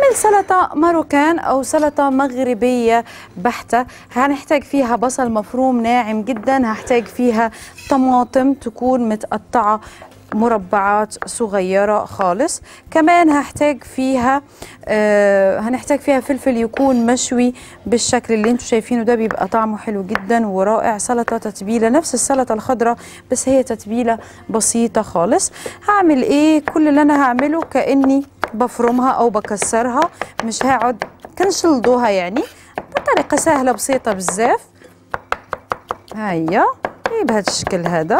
هنعمل سلطة ماروكان أو سلطة مغربية بحتة هنحتاج فيها بصل مفروم ناعم جدا هحتاج فيها طماطم تكون متقطعة مربعات صغيرة خالص كمان هحتاج فيها آه هنحتاج فيها فلفل يكون مشوي بالشكل اللي انتوا شايفينه ده بيبقى طعمه حلو جدا ورائع سلطة تتبيلة نفس السلطة الخضراء بس هي تتبيلة بسيطة خالص هعمل ايه كل اللي انا هعمله كأني بفرمها او بكسرها مش هقعد كنشلضوها يعني بطريقة سهلة بسيطة بزاف هيا بهذا الشكل هذا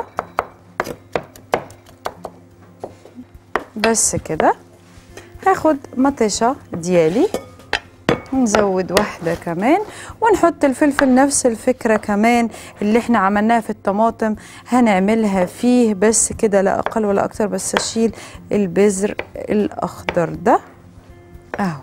بس كده هاخد مطيشة ديالي نزود واحدة كمان ونحط الفلفل نفس الفكرة كمان اللي احنا عملناها في الطماطم هنعملها فيه بس كده لا أقل ولا أكتر بس أشيل البذر الأخضر ده أهو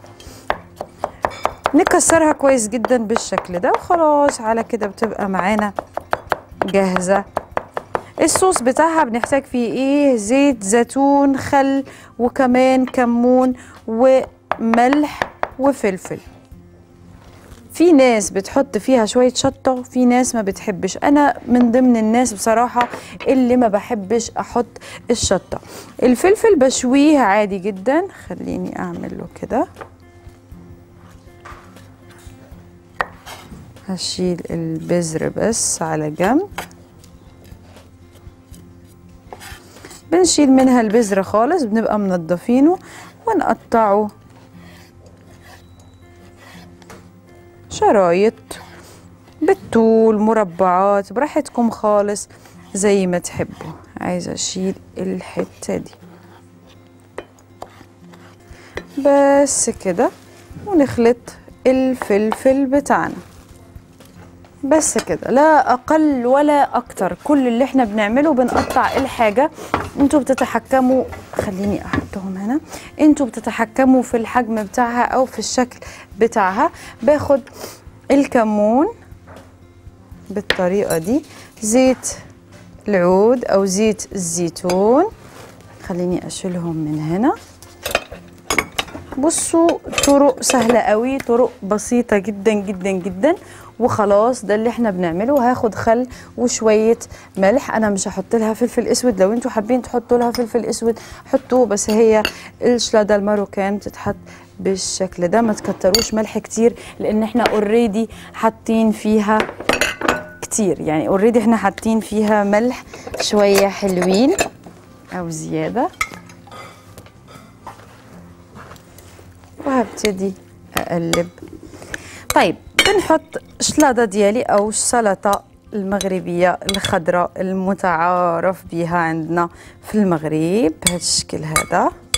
نكسرها كويس جدا بالشكل ده وخلاص على كده بتبقى معانا جاهزة الصوص بتاعها بنحتاج فيه ايه زيت زيتون خل وكمان كمون وملح وفلفل في ناس بتحط فيها شوية شطة وفي ناس ما بتحبش أنا من ضمن الناس بصراحة اللي ما بحبش أحط الشطة الفلفل بشويه عادي جدا خليني أعمل له كده هشيل البذر بس على جنب بنشيل منها البذرة خالص بنبقى منضفينه ونقطعه شرايط بالطول مربعات براحتكم خالص زي ما تحبوا عايزة اشيل الحتة دي بس كده ونخلط الفلفل بتاعنا بس كده لا اقل ولا اكتر كل اللي احنا بنعمله بنقطع الحاجه انتوا بتتحكموا خليني احطهم هنا انتوا بتتحكموا في الحجم بتاعها او في الشكل بتاعها باخد الكمون بالطريقه دي زيت العود او زيت الزيتون خليني اشيلهم من هنا بصوا طرق سهلة قوي طرق بسيطة جدا جدا جدا وخلاص ده اللي احنا بنعمله هاخد خل وشوية ملح انا مش هحط لها فلفل اسود لو انتوا حابين تحطوا لها فلفل اسود حطوه بس هي الشلاده الماروكان بتتحط بالشكل ده ما تكتروش ملح كتير لان احنا اوريدي حاطين فيها كتير يعني اوريدي احنا حاطين فيها ملح شوية حلوين او زيادة وهبتدي اقلب طيب بنحط شلاضة ديالي او السلطة المغربية الخضراء المتعارف بها عندنا في المغرب بهذا الشكل هذا